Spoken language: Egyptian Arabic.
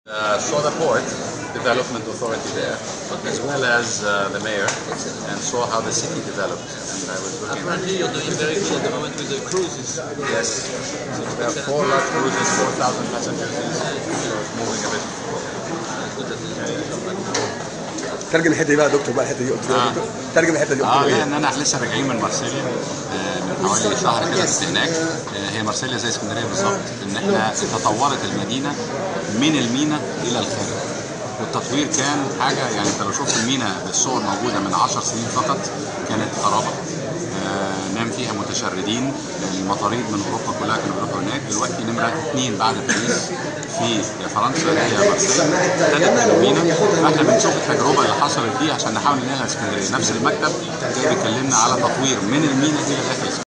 Uh, saw the port development authority there, as well as uh, the mayor, and saw how the city developed. And I was looking. Apparently, you're doing very good at the moment with the cruises. Yes, there are four large cruises, 4,000 passengers each, so it's moving a bit. Good at the ترجم الحته دي بقى يا دكتور بقى الحته دي قلت له آه. يا دكتور ترجم الحته دي قلت اه له لا ايه ان انا لسه راجعين من مارسيليا آه، من حوالي شهر كده كنت هناك آه، هي مارسيليا زي اسكندريه بالظبط ان احنا تطورت المدينه من المينا الى الخارج والتطوير كان حاجه يعني انت لو شفت المينا بالصور موجوده من 10 سنين فقط كانت خرابه آه، نام فيها متشردين المطاريد من اوروبا كلها كانوا بيروحوا هناك دلوقتي نمره اثنين بعد باريس في فرنسا هي مارسيليا ابتدت المينا فاحنا بنشوف التجربه اللي حصلت دي عشان نحاول ننقلها اسكندريه نفس المكتب جاي بيكلمنا على تطوير من المينا الى داخل اسكندريه